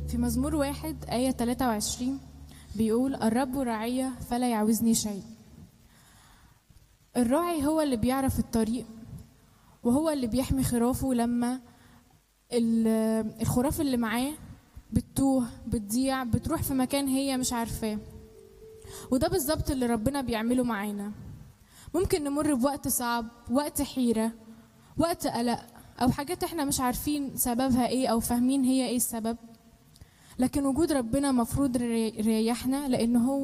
في مزمور واحد آية 23 بيقول الرب راعية فلا يعوزني شيء الراعي هو اللي بيعرف الطريق وهو اللي بيحمي خرافه لما ال- الخراف اللي معاه بتتوه بتضيع بتروح في مكان هي مش عارفاه وده بالظبط اللي ربنا بيعمله معانا ممكن نمر بوقت صعب وقت حيرة وقت قلق أو حاجات احنا مش عارفين سببها ايه أو فاهمين هي ايه السبب لكن وجود ربنا مفروض يريحنا لأن هو